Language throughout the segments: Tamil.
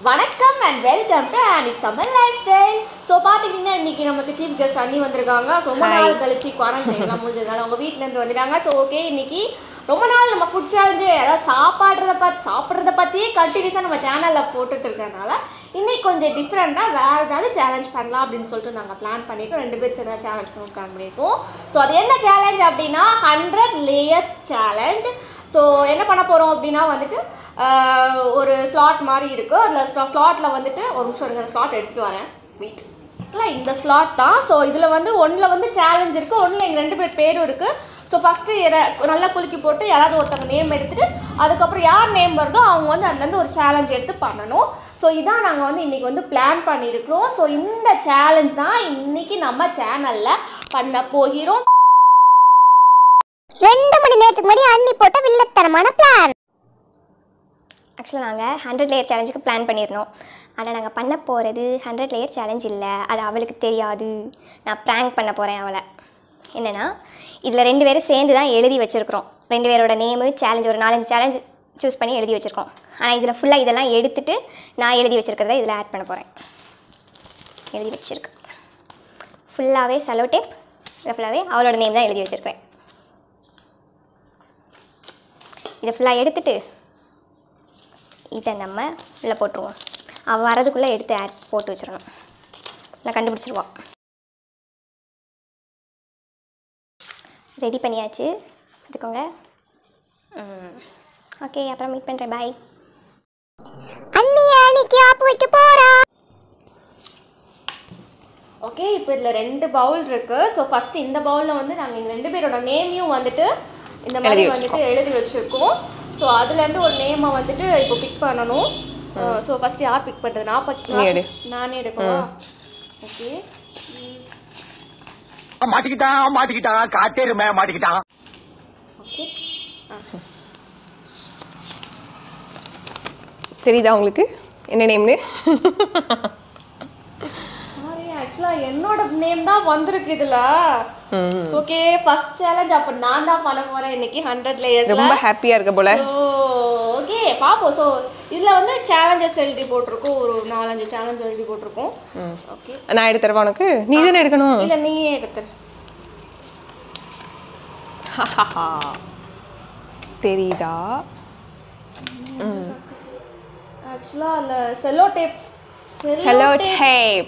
வணக்கம் and welcome to Annie's Tamil lifestyle so பார்த்துக்கிட்டிங்கன்னா இன்னைக்கு நமக்கு சீஃப் கெஸ்ட் அண்ணி வந்திருக்காங்க So, ரொம்ப நாள் கழிச்சு குவாரண்டைன்லாம் முடிஞ்சதுனால அவங்க வீட்டிலேருந்து வந்துட்டாங்க ஸோ ஓகே இன்னைக்கு ரொம்ப நாள் நம்ம ஃபுட் சேலஞ்சு அதாவது சாப்பாடுறத பற்றி சாப்பிட்றத பற்றியே கண்டினியூஸாக நம்ம சேனலில் போட்டுட்டு இருக்கறனால இன்னைக்கு கொஞ்சம் டிஃப்ரெண்ட்டாக வேறு ஏதாவது சேலஞ்ச் பண்ணலாம் அப்படின்னு சொல்லிட்டு நாங்கள் பிளான் பண்ணியிருக்கோம் ரெண்டு பேர் சேர்ந்து சேலஞ்ச் பண்ண பிளான் பண்ணியிருக்கோம் ஸோ அது என்ன சேலஞ்ச் அப்படின்னா ஹண்ட்ரட் லேயர்ஸ் சேலஞ்ச் ஸோ என்ன பண்ண போகிறோம் அப்படின்னா வந்துட்டு ஆஹ், ஒரு ஸ்லாட் மாதிரி இருக்குது அதில் ஸ்லாட்டில் வந்துட்டு ஒரு நிமிஷம் இருங்க ஸ்லாட் எடுத்துகிட்டு வரேன் வெயிட் இல்லை இந்த ஸ்லாட் தான் ஸோ இதில் வந்து ஒன்றில் வந்து சேலஞ்ச் இருக்குது ஒன்றில் எங்கள் ரெண்டு பேர் பேரும் இருக்குது ஸோ ஃபஸ்ட்டு நல்லா குலுக்கி போட்டு யாராவது ஒருத்தவங்க நேம் எடுத்துகிட்டு அதுக்கப்புறம் யார் நேம் வருதோ அவங்க வந்து அதுலேருந்து ஒரு சேலஞ்ச் எடுத்து பண்ணணும் ஸோ இதான் நாங்கள் வந்து இன்றைக்கி வந்து பிளான் பண்ணியிருக்கிறோம் ஸோ இந்த சேலஞ்ச் தான் இன்றைக்கி நம்ம சேனலில் பண்ண போகிறோம் ரெண்டு மணி நேரத்துக்கு முன்னாடி அண்ணி போட்ட வில்லத்தனமான பிளான் ஆக்சுவலாக நாங்கள் ஹண்ட்ரட் லேயர் சேலஞ்சுக்கு பிளான் பண்ணியிருந்தோம் ஆனால் நாங்கள் பண்ண போகிறது ஹண்ட்ரட் லேயர் சேலஞ்ச் இல்லை அது அவளுக்கு தெரியாது நான் ப்ராங்க் பண்ண போகிறேன் அவளை என்னென்னா இதில் ரெண்டு பேரும் சேர்ந்து தான் எழுதி வச்சுருக்குறோம் ரெண்டு பேரோட நேமு சேலஞ்ச் ஒரு நாலஞ்சு சேலஞ்ச் சூஸ் பண்ணி எழுதி வச்சுருக்கோம் ஆனால் இதில் ஃபுல்லாக இதெல்லாம் எடுத்துட்டு நான் எழுதி வச்சுருக்கிறத இதில் ஆட் பண்ண போகிறேன் எழுதி வச்சுருக்கேன் ஃபுல்லாகவே செலோ டேப் இதை ஃபுல்லாகவே அவளோட நேம் தான் எழுதி வச்சுருக்கிறேன் இதை ஃபுல்லாக எடுத்துட்டு இதை நம்ம உள்ளே போட்டுருவோம் அவள் வரதுக்குள்ளே எடுத்து ஆட் போட்டு வச்சிடணும் நான் கண்டுபிடிச்சிருவான் ரெடி பண்ணியாச்சு பார்த்துக்கோங்க ஓகே அப்புறம் மீட் பண்ணுறேன் பாய் அண்ணி அன்னைக்கு ஆப்பு வைக்க போறா ஓகே இப்போ இதில் ரெண்டு பவுல் இருக்கு ஸோ ஃபர்ஸ்ட் இந்த பவுலில் வந்து நாங்கள் எங்கள் ரெண்டு பேரோட நேமையும் வந்துட்டு இந்த மாதிரி வந்துட்டு எழுதி வச்சுருக்கோம் ஸோ அதுலேருந்து ஒரு நேமை வந்துட்டு இப்போ பிக் பண்ணணும் ஸோ ஃபர்ஸ்ட் யார் பிக் பண்ணுறது நான் pick- நானே எடுக்கவா ஓகே மாட்டிக்கிட்டான் மாட்டிக்கிட்டான் காட்டேருமே மாட்டிக்கிட்டான் ஓகே தெரியுதா உங்களுக்கு என்ன நேம்னு சாரி ஆக்சுவலாக என்னோட நேம் தான் வந்திருக்கு இதில் ஓகே ஃபர்ஸ்ட் சேலஞ்ச் அப்போ நான் தான் பண்ண போகிறேன் இன்னைக்கு ஹண்ட்ரட் லேயர்ஸில் ரொம்ப ஹாப்பியாக இருக்க போல ஓகே பார்ப்போம் ஸோ இதில் வந்து சேலஞ்சஸ் எழுதி போட்டிருக்கோம் ஒரு நாலஞ்சு சேலஞ்ச் எழுதி போட்டிருக்கோம் ஓகே நான் எடுத்து தரவா உனக்கு நீ தானே எடுக்கணும் இல்லை நீயே எடுத்து தெரியுதா ஆக்சுவலாக அதில் sellotape sellotape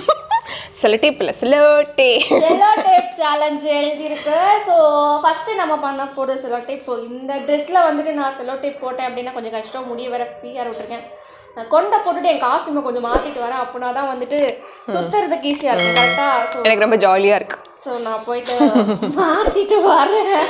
sellotape இல்லை sellotape sellotape challenge எழுதியிருக்கு ஸோ ஃபஸ்ட்டு நம்ம பண்ண போகிறது செல்லோ டேப் ஸோ இந்த ட்ரெஸ்ஸில் வந்துட்டு நான் செல்லோ டேப் போட்டேன் அப்படின்னா கொஞ்சம் கஷ்டம் முடிய வர ஃப்ரீயாக விட்டுருக்கேன் நான் கொண்டை போட்டுட்டு என் காஸ்டியூமை கொஞ்சம் மாற்றிட்டு வரேன் அப்படின்னா தான் வந்துட்டு சுற்றுறதுக்கு ஈஸியாக இருக்கும் கரெக்டாக ஸோ எனக்கு ரொம்ப ஜாலியாக இருக்கு ஸோ நான் போயிட்டு மாற்றிட்டு வரேன்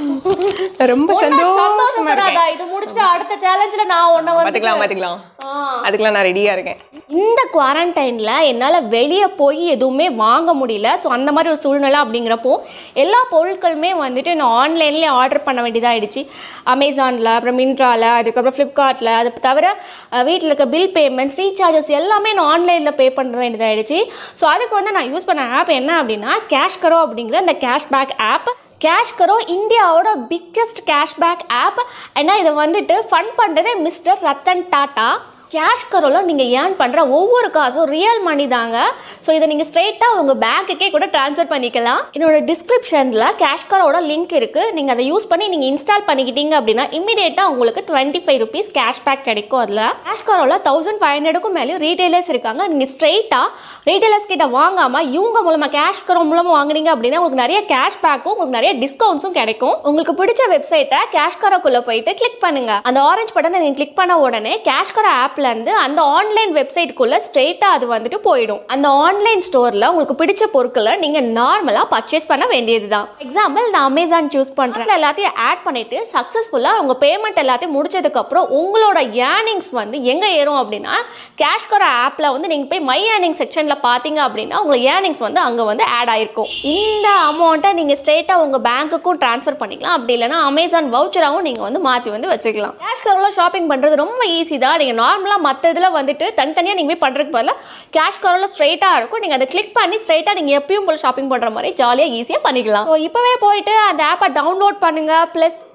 ரொம்ப சந்தோஷமா இருக்கேன் சந்தோஷப்படாதா இது முடிச்சுட்டு அடுத்த சேலஞ்சில் நான் உன்னை வந்து பார்த்துக்கலாம் பார்த்துக்கலாம் ஆ அதுக்கெல்லாம் நான் ரெடியாக இருக்கேன் இந்த குவாரண்டைனில் என்னால் வெளியே போய் எதுவுமே வாங்க முடியல ஸோ அந்த மாதிரி ஒரு சூழ்நிலை அப்படிங்கிறப்போ எல்லா பொருட்களுமே வந்துட்டு நான் ஆன்லைன்லேயே ஆர்டர் பண்ண வேண்டியதாகிடுச்சு அமேசானில் அப்புறம் மின்ட்ராவில் அதுக்கப்புறம் ஃப்ளிப்கார்ட்டில் அது தவிர வீட்டில் இருக்க பில் பேமெண்ட்ஸ் ரீசார்ஜஸ் எல்லாமே நான் ஆன்லைனில் பே பண்ண வேண்டியதாகிடுச்சு ஸோ அதுக்கு வந்து நான் யூஸ் பண்ண ஆப் என்ன அப்படின்னா கேஷ் கரோ அப்படிங்கிற இந்த கேஷ்பேக் ஆப் கேஷ் கரோ இந்தியாவோட பிக்கெஸ்ட் கேஷ்பேக் ஆப் ஏன்னா இதை வந்துட்டு ஃபன் பண்ணுறதே மிஸ்டர் ரத்தன் டாட்டா கேஷ் கரோவில் நீங்கள் ஏர்ன் பண்ணுற ஒவ்வொரு காசும் ரியல் மணி தாங்க ஸோ இதை நீங்கள் ஸ்ட்ரெயிட்டாக உங்கள் பேங்க்குக்கே கூட ட்ரான்ஸ்ஃபர் பண்ணிக்கலாம் என்னோட டிஸ்கிரிப்ஷனில் கேஷ் கரோட லிங்க் இருக்குது நீங்கள் அதை யூஸ் பண்ணி நீங்கள் இன்ஸ்டால் பண்ணிக்கிட்டீங்க அப்படின்னா இமீடியட்டாக உங்களுக்கு டுவெண்ட்டி ஃபைவ் ருபீஸ் கேஷ்பேக் கிடைக்கும் அதில் கேஷ் கரோவில் தௌசண்ட் ஃபைவ் ஹண்ட்ரடுக்கும் மேலேயும் ரீட்டைலர்ஸ் இருக்காங்க நீங்கள் ஸ்ட்ரெயிட்டாக ரீட்டைலர்ஸ் கிட்ட வாங்காமல் இவங்க மூலமாக கேஷ் கரோ மூலமாக வாங்குனீங்க அப்படின்னா உங்களுக்கு நிறைய கேஷ் பேக்கும் உங்களுக்கு நிறைய டிஸ்கவுண்ட்ஸும் கிடைக்கும் உங்களுக்கு பிடிச்ச வெப்சைட்டை கேஷ் கரோக்குள்ளே போயிட்டு கிளிக் பண்ணுங்க அந்த ஆரஞ்சு பட்டனை நீங்கள் கிளிக் பண்ண உடனே கேஷ் கரோ ஆப்ல இருந்து அந்த ஆன்லைன் வெப்சைட்டுக்குள்ள ஸ்ட்ரெயிட்டா அது வந்துட்டு போயிடும் அந்த ஆன்லைன் ஸ்டோர்ல உங்களுக்கு பிடிச்ச பொருட்களை நீங்க நார்மலா பர்ச்சேஸ் பண்ண வேண்டியதுதான் எக்ஸாம்பிள் நான் அமேசான் சூஸ் பண்றேன் அதுல எல்லாத்தையும் ஆட் பண்ணிட்டு சக்சஸ்ஃபுல்லா உங்க பேமெண்ட் எல்லாத்தையும் முடிச்சதுக்கு அப்புறம் உங்களோட ஏர்னிங்ஸ் வந்து எங்க ஏறும் அப்படின்னா கேஷ் கரோ ஆப்ல வந்து நீங்க போய் மை ஏர்னிங் செக்ஷன்ல பாத்தீங்க அப்படின்னா உங்களுக்கு ஏர்னிங்ஸ் வந்து அங்க வந்து ஆட் ஆயிருக்கும் இந்த அமௌண்ட்டை நீங்க ஸ்ட்ரெயிட்டா உங்க பேங்க்குக்கும் ட்ரான்ஸ்ஃபர் பண்ணிக்கலாம் அப்படி இல்லைன்னா அமேசான் வவுச்சராகவும் நீங்க வந்து மாத்தி வந்து வச்சுக்கலாம் கேஷ் கரோல ஷாப்பிங் பண்றது ரொம்ப ஈஸி தான் நீங்க நார்மலா மத்த இதுல வந்துட்டு தனித்தனியா நீங்க போய் பண்றதுக்கு பதிலா கேஷ் கரோல ஸ்ட்ரெயிட்டா இருக்கும் நீங்க அதை கிளிக் பண்ணி ஸ்ட்ரெயிட்டா நீங்க எப்பயும் போல ஷாப்பிங் பண்ற மாதிரி ஜாலியா ஈஸியா பண்ணிக்கலாம் ஸோ இப்பவே போயிட்டு அந்த ஆப்பை டவுன்லோட் பண்ணுங்க ப்ளஸ்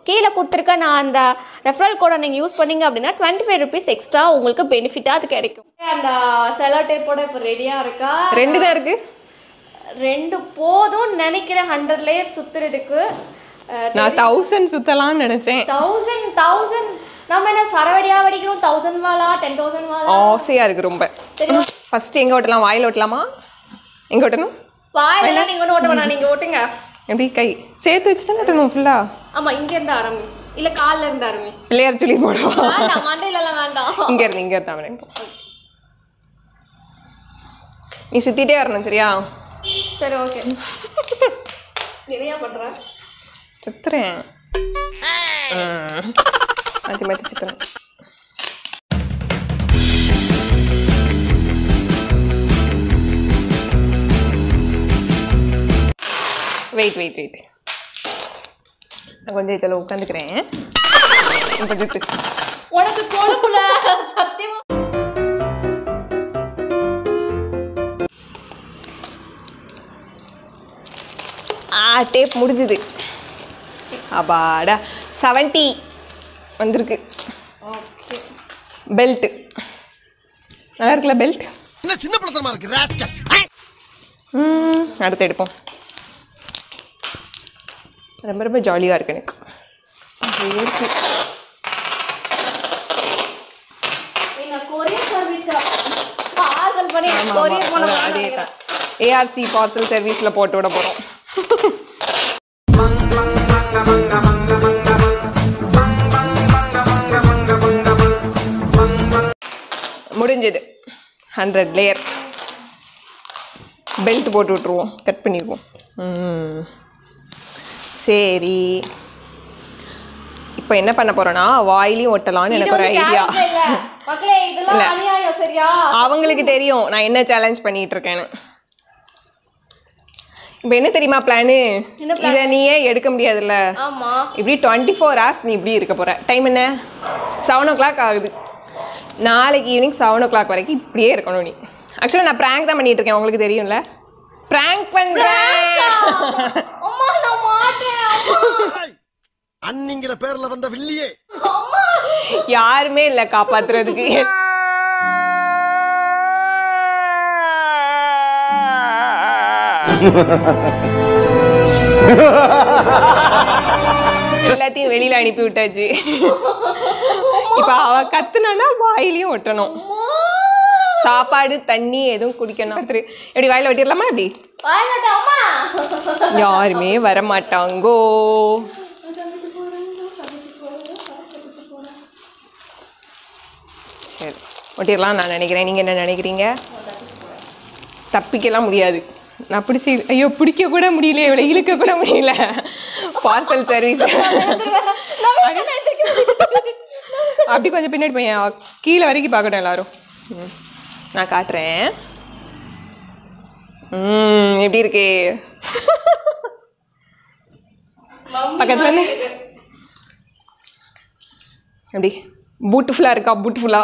கீழே கொடுத்துருக்க நான் அந்த ரெஃபரல் கோடை நீங்கள் யூஸ் பண்ணீங்க அப்படின்னா டுவெண்ட்டி ஃபைவ் ருபீஸ் எக்ஸ்ட்ரா உங்களுக்கு பெனிஃபிட்டாக அது கிடைக்கும் அந்த செலோ டேப்போட இப்போ ரெடியாக இருக்கா ரெண்டு தான் இருக்கு ரெண்டு போதும் நினைக்கிறேன் ஹண்ட்ரட் லேயர் சுற்றுறதுக்கு நான் தௌசண்ட் சுத்தலாம்னு நினைச்சேன் தௌசண்ட் தௌசண்ட் நம்ம என்ன சரவடியா வடிக்கிறோம் தௌசண்ட் வாலா டென் தௌசண்ட் வாலா ஆசையா இருக்கு ரொம்ப ஃபர்ஸ்ட் எங்க ஓட்டலாம் வாயில் ஓட்டலாமா எங்க ஓட்டணும் வாயிலெல்லாம் நீங்கள் ஒன்று ஓட்ட வேணாம் நீங்கள் ஓட்டுங்க எப்படி கை சேர்த்து வச்சு தான் ஓட்டணும் ஃபுல்லா ஆமா இங்க இருந்து ஆரம்பி இல்ல கால்ல இருந்து ஆரம்பி பிள்ளையார் சொல்லி போடுவா வேண்டாம் மண்டையில எல்லாம் வேண்டாம் இங்க இருந்து இங்க இருந்தா வரேன் நீ சுத்திட்டே வரணும் சரியா சரி ஓகே என்னையா பண்ற சுத்துறேன் ம். மாத்தி மாத்தி சுத்துறேன் வெயிட் வெயிட் வெயிட் நான் கொஞ்சம் இதில் உட்காந்துக்கிறேன் கொஞ்சம் சுத்து. உனக்கு கொழுப்புல சத்தியமா ஆ டேப் முடிஞ்சுது அப்பாடா செவன்ட்டி வந்திருக்கு பெல்ட்டு நல்லா இருக்குல்ல பெல்ட் என்ன சின்ன படத்தனமா இருக்கு ராஸ்கல் அடுத்து எடுப்போம் ரொம்ப ரொம்ப ஜாலியாக இருக்கு எனக்கு இருக்கு. நீங்க கொரியர் சர்வீஸ் பார்சல் பண்ணி கொரியர் பண்ண அதே தான் ஏஆர்சி பார்சல் சர்வீஸில் போட்டு விட போகிறோம் முடிஞ்சது ஹண்ட்ரட் லேயர் பெல்ட் போட்டு விட்ருவோம் கட் பண்ணிடுவோம் ம். சரி இப்போ என்ன பண்ண போறோம்னா வாயிலையும் ஒட்டலாம்னு இது எனக்கு ஒரு வந்து ஐடியா challenge இல்ல மக்களே இதெல்லாம் இல்ல. அநியாயம் சரியா அவங்களுக்கு தெரியும் நான் என்ன சேலஞ்ச் பண்ணிட்டு இருக்கேன்னு இப்போ என்ன தெரியுமா பிளானு என்ன plan? இதை நீயே எடுக்க முடியாதுல்ல ஆமா இப்படி டுவெண்ட்டி ஃபோர் ஹவர்ஸ் நீ இப்படி இருக்க போற டைம் என்ன செவன் ஓ கிளாக் ஆகுது நாளைக்கு ஈவினிங் செவன் ஓ கிளாக் வரைக்கும் இப்படியே இருக்கணும் நீ ஆக்சுவலாக நான் ப்ராங்க் தான் பண்ணிட்டு இருக்கேன் உங்களுக்கு தெரியும்ல ப்ராங்க் பண்றேன் அம்மா நான் மாட்டேன் அம்மா. அன்னிங்கிற பேர்ல வந்த வில்லியே யாருமே இல்லை காப்பாத்துறதுக்கு எல்லாத்தையும் வெளியில அனுப்பி விட்டாச்சு இப்ப அவ கத்துனானா வாயிலையும் ஒட்டணும் சாப்பாடு தண்ணி எதுவும் குடிக்கணும் திரு- எப்படி வாயில வெட்டிடலாமா எப்படி வாயிலட்ட அம்மா யாருமே வர மாட்டாங்கோ சரி ஒட்டிடலாம் நான் நினைக்கிறேன் நீங்கள் என்ன நினைக்கிறீங்க தப்பிக்கலாம் முடியாது நான் பிடிச்சி ஐயோ பிடிக்க கூட முடியல இவ்வளோ இழுக்க கூட முடியல பார்சல் சர்வீஸ் அப்படி கொஞ்சம் பின்னாடி போய் கீழே வரைக்கும் பார்க்கட்டும் எல்லாரும் ம். நான் காட்டுறேன் ம் எப்படி இருக்கு பக்கத்துல இருந்து எப்படி பூட்டுஃபுல்லாக இருக்கா பூட்டுஃபுல்லா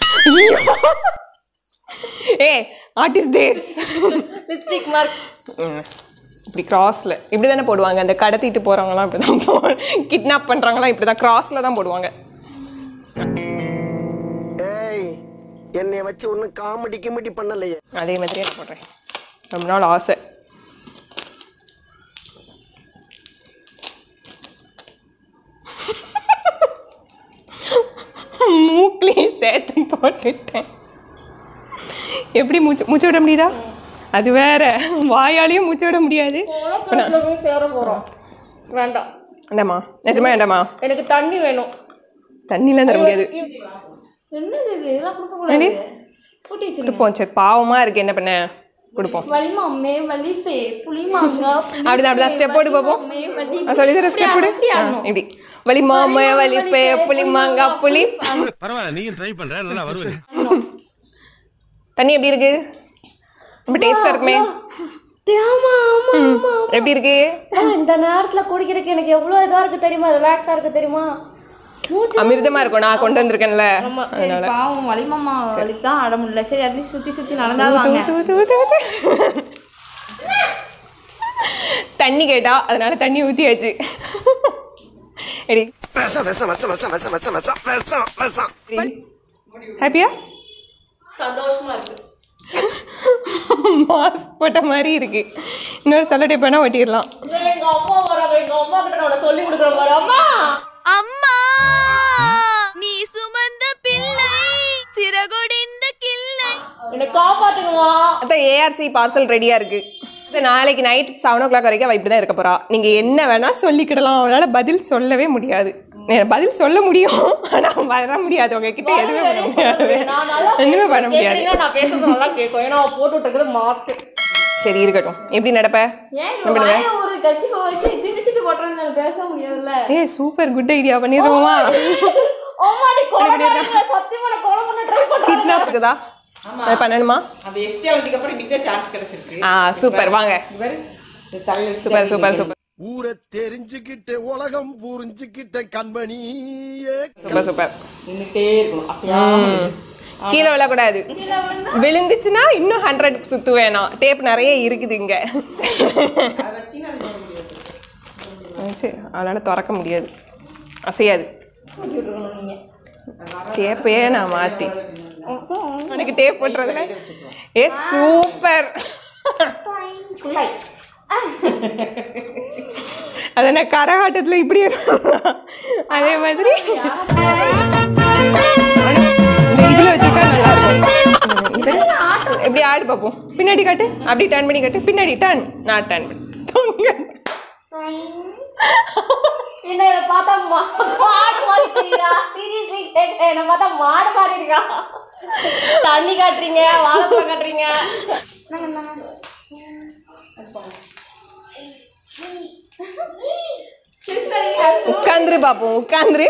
a artist days lipstick mark இப்படி கிராஸில் இப்படி தானே போடுவாங்க அந்த கடத்திட்டு போகிறவங்களாம் இப்படி தான் போ கிட்னாப் பண்ணுறவங்களாம் இப்படி தான் கிராஸில் தான் போடுவாங்க ஏய் என்னைய வச்சு ஒன்னும் காமெடி கிமெடி பண்ணலையே அதே மாதிரியே நான் போடுறேன் ரொம்ப நாள் ஆசை மூக்குலேயும் சேர்த்து போட்டுட்டேன் எப்படி மூச்சு மூச்சு விட முடியுதா அது வேற வாயாலையும் மூச்சு விட முடியாது இப்ப நான்- போய் சேர போறோம் வேண்டாம் வேண்டாமா நிஜமா வேண்டாமா எனக்கு தண்ணி வேணும் தண்ணிலாம் தர முடியாது என்னது இது இதெல்லாம் கொடுக்க என்னடி? கூடாது கூட்டி வச்சிருங்க கொடுப்போம் சரி பாவமா இருக்கு என்ன பண்ண கொடுப்போம் வலிமா அம்மே வலிப்பே புளிமாங்க அப்படிதான் அப்படிதான் ஸ்டெப் போட்டு பார்ப்போம் நான் சொல்லி தர ஸ்டெப் போடு ஆ, இப்படி வலி மாம வலி பே புளி மாங்கா புளி பரவாயில்ல நீயும் ட்ரை பண்ற நல்லா வருவேன் தண்ணி எப்படி இருக்கு ரொம்ப டேஸ்டா இருக்குமே ஆமா ஆமா ம், எப்படி இருக்கு ஆ, இந்த நேரத்துல குடிக்கிறதுக்கு எனக்கு எவ்வளவு இதா இருக்கு தெரியுமா ரிலாக்ஸா இருக்கு தெரியுமா மூச்சு அமிர்தமா இருக்கும் நான் கொண்டு வந்திருக்கேன்ல சரி பாவம் வலிமாமா வலித்தான் ஆட முடியல சரி அட்லீஸ்ட் சுத்தி சுத்தி நடந்தாலும் வாங்க ஊத்து, ஊத்து, ஊத்து, ஊத்து. தண்ணி கேட்டா அதனால தண்ணி ஊத்தியாச்சு எடி விஷம் விஷம் விஷம் விஷம் விஷம் விஷம் விஷம் விஷம் விஷம் ஹாப்பியா சந்தோஷமா இருக்கு மாஸ்க் போட்ட மாதிரி இருக்கு இன்னொரு சல்லடை பண்ணா ஒட்டிடலாம் எங்க அம்மா வர எங்க அம்மா கிட்ட நான் சொல்லி கொடுக்குற மாதிரி அம்மா அம்மா நீ சுமந்த பிள்ளை சிறகொடிந்த கிள்ளை என்னை காப்பாத்துங்கம்மா அதான் ஏஆர்சி பார்சல் ரெடியாக இருக்கு இது நாளைக்கு நைட் செவன் ஓ கிளாக் வரைக்கும் அவள் இப்படி தான் இருக்க போறா நீங்கள் என்ன வேணால் சொல்லிக்கிடலாம் அவளால் பதில் சொல்லவே முடியாது எனக்கு பதில் சொல்ல முடியும் ஆனால் வர முடியாது உங்ககிட்ட எதுவுமே பண்ண முடியாது நான் நல்லா ஒன்றுமே பண்ண முடியாது கேட்டீங்கன்னா நான் பேசுறது நல்லா கேட்கும் ஏன்னா அவ போட்டு விட்டுருக்குது மாஸ்க் சரி இருக்கட்டும் எப்படி நடப்ப ஏன் என்ன பண்ணுவ? வாயில ஒரு கட்சி வச்சு திணிச்சிட்டு போட்டுறாங்க பேச முடியாதுல்ல ஏ சூப்பர் குட் ஐடியா பண்ணிடுவோமா அம்மா நீ கொலை பண்ணல சத்தியமா நான் கொலை பண்ண ட்ரை பண்றேன் கிட்னாப் இருக்குதா அது பண்ணணுமா அந்த எஸ்டி ஆனதுக்கு அப்புறம் இன்னைக்கு தான் சான்ஸ் கிடைச்சிருக்கு ஆ சூப்பர் வாங்க இவர் தலை சூப்பர் சூப்பர் சூப்பர் ஊரை தெரிஞ்சுக்கிட்டு உலகம் புரிஞ்சுக்கிட்ட கண்மணியே சூப்பர் சூப்பர் நின்றுட்டே இருக்கணும் அசையாம கீழே விழக்கூடாது விழுந்துச்சுன்னா இன்னும் ஹண்ட்ரட் சுத்து வேணாம் டேப் நிறைய இருக்குது இங்க அதை வச்சுன்னா அது பண்ண முடியாது சரி அதனால திறக்க முடியாது அசையாது டேப்பையே நான் மாத்தி உனக்கு டேப் போட்டுறதுல ஏ சூப்பர் அத நான் கரகாட்டத்துல இப்படி இருக்கும். அதே மாதிரி இந்த இதுல வச்சுக்கிட்டா நல்லா இருக்கும் இது எப்படி ஆடு பார்ப்போம் பின்னாடி காட்டு அப்படி டர்ன் பண்ணி காட்டு பின்னாடி டர்ன் நான் டர்ன் பண்ணி என்ன என்னை பார்த்தா மா- மாடு மாதிரி தெரியுதா சீரியஸ்லி கேட்க என்ன பார்த்தா மாடு மாதிரி இருக்கா தண்ணி காட்டுறீங்க வாழைப்பழம் காட்டுறீங்க உட்காந்துரு பார்ப்போம் உட்காந்துரு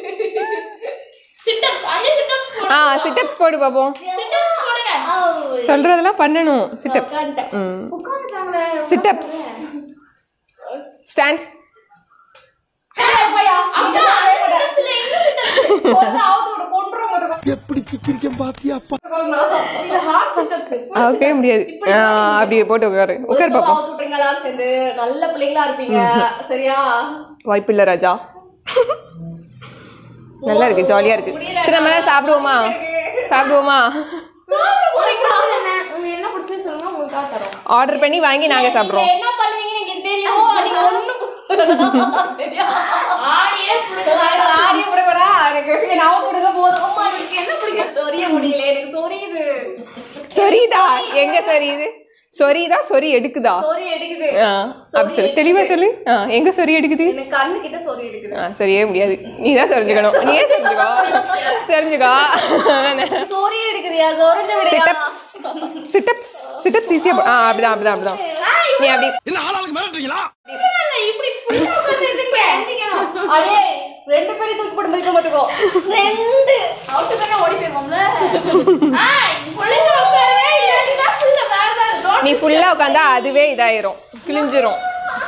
ஆ சிட்டப்ஸ் போடு பார்ப்போம் சொல்றதெல்லாம் பண்ணணும் சிட்டப்ஸ் சிட்டப்ஸ் ஸ்டாண்ட் எப்படி சிக்கிரிக்கம் பாத்தியாப்பா ஓகே முடியாது ஆ, அப்படியே போட்டு உட்காரு உட்கார் பார்ப்போம் விட்டுறீங்களா சேர்ந்து நல்ல பிள்ளைங்களா இருப்பீங்க சரியா வாய்ப்பு இல்லை ராஜா நல்லா இருக்கு ஜாலியா இருக்கு சரி நம்ம எல்லாம் சாப்பிடுவோமா சாப்பிடுவோமா உங்களுக்கு என்ன பிடிச்சது சொல்லுங்க உங்களுக்காக தரோம் ஆர்டர் பண்ணி வாங்கி நாங்க சாப்பிடுறோம் என்ன பண்ணுவீங்கன்னு எங்களுக்கு தெரியும் நீங்க ஒண்ணும் சரியா ஆடியே ஆடியே விடக்கூடா எனக்கு நான் கொடுக்க போதும் அம்மா எனக்கு என்ன பிடிக்கும் சொரிய முடியல எனக்கு சொரியுது சொரிதா எங்க சொரியுது சொரிதா சொரி எடுக்குதா சொரி எடுக்குது ஆ, அப்படி சொல்லு தெளிவா சொல்லு ஆ, எங்க சொரி எடுக்குது எனக்கு கண்ணு கிட்ட சொரி எடுக்குது ஆ, சரியே முடியாது நீ தான் செரிஞ்சுக்கணும் நீயே செரிஞ்சுக்கோ செரிஞ்சுக்கோ சொரி எடுக்குதியா சொரிஞ்ச விடையா சிட்டப்ஸ் சிட்டப்ஸ் சிட்டப்ஸ் ஈஸியா ஆ அப்படிதான் அப்படிதான் அப்படிதான் நீ அப்படி இல்ல ஆளாளுக்கு மிரட்டுறீங்களா இப்படி ஃபுல்லா உட்கார்ந்து எந்திரிக்கணும். அடே ரெண்டு பேரும் தூக்கி போட்டு மிதிக்க மாட்டுக்கோ ரெண்டு அவுட்டு தானே ஓடி போயிருவோம்ல பிள்ளைங்க உட்காரவே இல்லாட்டினா full ஆ வேற ஏதாவது நீ ஃபுல்லா உட்காந்தா அதுவே இதாயிரும் கிழிஞ்சிரும்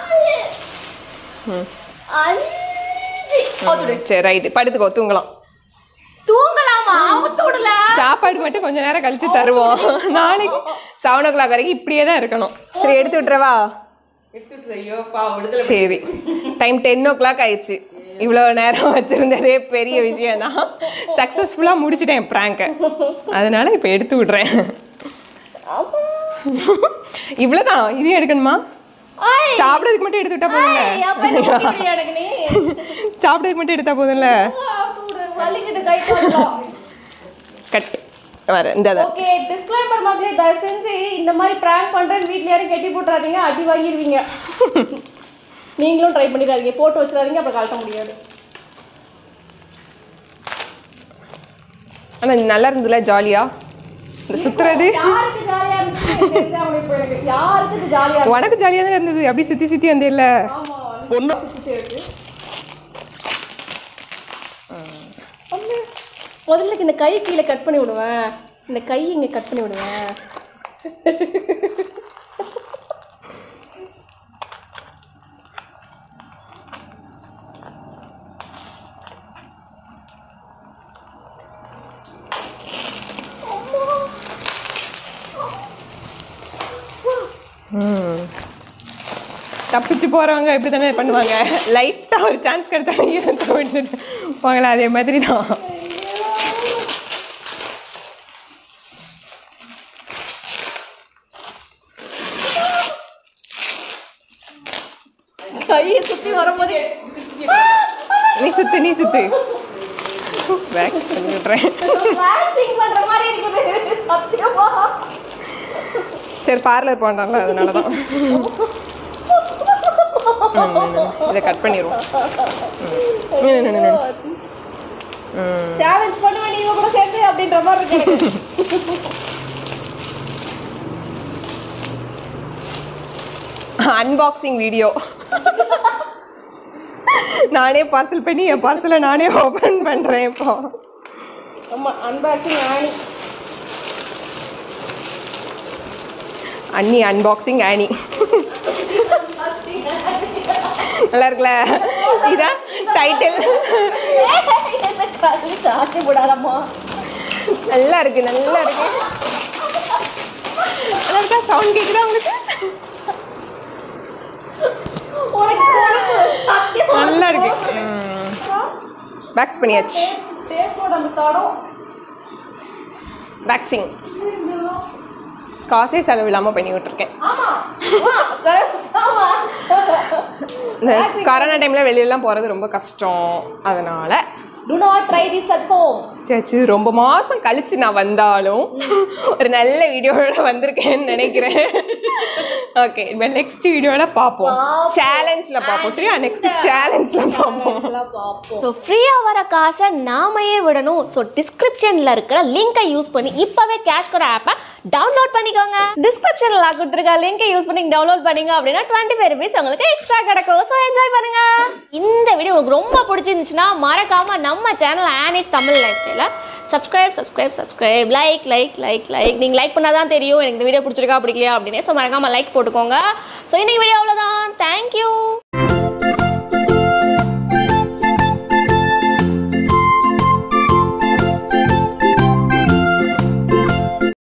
அஞ்சு சரி ரைட்டு படுத்துக்கோ தூங்கலாம் தூங்கலாமா அவுத்து விடல சாப்பாடு மட்டும் கொஞ்ச நேரம் கழிச்சு தருவோம் நாளைக்கு செவன் ஓ கிளாக் வரைக்கும் இப்படியே தான் இருக்கணும் சரி எடுத்து விட்டுறவா எடுத்துட்டு ஐயோ பா விடுதலை சரி டைம் டென் ஓ கிளாக் ஆயிடுச்சு இவ்வளோ நேரம் வச்சுருந்ததே பெரிய விஷயம் தான் சக்ஸஸ்ஃபுல்லாக முடிச்சிட்டேன் ப்ராங்கை அதனால இப்போ எடுத்து விடுறேன் இவ்வளோதான் இதையும் எடுக்கணுமா சாப்பிட்றதுக்கு மட்டும் எடுத்து விட்டா போதும்ல அப்ப என்ன ஊத்திக்கிறியா எனக்கு நீ சாப்பிட்றதுக்கு மட்டும் எடுத்தா போதும்ல அவுத்து விடு வலிக்கிட்டு கை காலெல்லாம் கட் வர இந்த இதை. ஓகே டிஸ்க்ளைமர் மக்களே தயவு செஞ்சு இந்த மாதிரி ப்ராங்க் பண்றேன்னு வீட்ல யாரும் கட்டி போட்டுறாதீங்க அடி வாங்கிடுவீங்க நீங்களும் ட்ரை பண்ணிடாதீங்க போட்டு வச்சிடாதீங்க அப்புறம் கழட்ட முடியாது ஆனா இது நல்லா இருந்ததுல ஜாலியா இந்த சுத்துறது யாருக்கு ஜாலியா இருந்துச்சு தெரிஞ்சாம இப்போ எனக்கு யாருக்கு இது ஜாலியா உனக்கு ஜாலியாக தான் இருந்தது அப்படியே சுற்றி சுற்றி வந்தேல்ல பொண்ணு இருக்கு அம்மா, முதல்ல இந்த கை கீழே கட் பண்ணி விடுவேன் இந்த கை இங்க கட் பண்ணி விடுவேன் தப்பிச்சு போறவங்க இப்படி தானே பண்ணுவாங்க லைட்டா ஒரு சான்ஸ் கிடைச்சா ஈரம் தோடிச்சுட்டு போங்களா அதே மாதிரி தான் கையை சுற்றி வரும்போது நீ சுத்து நீ சுத்து வேக்ஸ் பண்ணி விட்றேன் வேக்சிங் பண்ற மாதிரி இருக்குது சத்தியமா சரி பார்லர் பண்ணுறாங்களா அதனால தான் இதை கட் பண்ணிடுவோம் சேலஞ்ச் பண்ணுவேன் நீங்க கூட சேர்த்து அப்படின்ற மாதிரி இருக்கு எனக்கு. அன்பாக்சிங் வீடியோ நானே பார்சல் பண்ணி என் பார்சலை நானே ஓப்பன் பண்ணுறேன் இப்போ ஆமா அன்பாக்சிங் ஆனி அண்ணி அன்பாக்சிங் ஆனி நல்லா இருக்குல்ல இதான் டைட்டில் சாட்சி போடாதம்மா நல்லா இருக்கு நல்லா இருக்கு நல்லா இருக்கா சவுண்ட் கேட்குதா உங்களுக்கு உனக்கு உனக்கு சத்தியமா நல்லா இருக்கு வேக்ஸ் பண்ணியாச்சு டேப்போட அந்த தடம் வேக்சிங் காசே செலவு இல்லாமல் பண்ணி விட்டுருக்கேன் ஆமா ஆமா, சரி, ஆமா இந்த கொரோனா டைமில் வெளியெல்லாம் போகிறது ரொம்ப கஷ்டம் அதனால் do not try this at home சேச்சு ரொம்ப மாதம் கழிச்சு நான் வந்தாலும் ஒரு நல்ல வீடியோவோட வந்திருக்கேன்னு நினைக்கிறேன் ஓகே இப்போ நெக்ஸ்ட் வீடியோவில் பார்ப்போம் சேலஞ்சில் பார்ப்போம் சரியா நெக்ஸ்ட் சேலஞ்சில் பார்ப்போம் ஸோ ஃப்ரீயாக வர காசை நாமையே விடணும் ஸோ டிஸ்கிரிப்ஷனில் இருக்கிற லிங்கை யூஸ் பண்ணி இப்போவே கேஷ் கோட ஆப்பை டவுன்லோட் பண்ணிக்கோங்க டிஸ்கிரிப்ஷனில் நான் கொடுத்துருக்க லிங்கை யூஸ் பண்ணி டவுன்லோட் பண்ணீங்க அப்படின்னா டுவெண்ட்டி ஃபைவ் ருபீஸ் உங்களுக்கு எக்ஸ்ட்ரா கிடைக்கும் ஸோ என்ஜாய் பண்ணுங்க இந்த வீடியோ உங்களுக்கு ரொம்ப பிடிச்சிருந்துச்சுன்னா மறக்காம நம்ம சேனல் ஆனிஸ் தமிழ் லைஃப் ஸ்டைலில் subscribe subscribe subscribe like like like like நீங்கள் லைக் பண்ணால் தான் தெரியும் எனக்கு இந்த வீடியோ பிடிச்சிருக்கா பிடிக்கலையா அப்படின்னு ஸோ மறக்காம லைக் போட்டுக்கோங்க ஸோ இன்னைக்கு வீடியோ அவ்வளோதான் தேங்க்யூ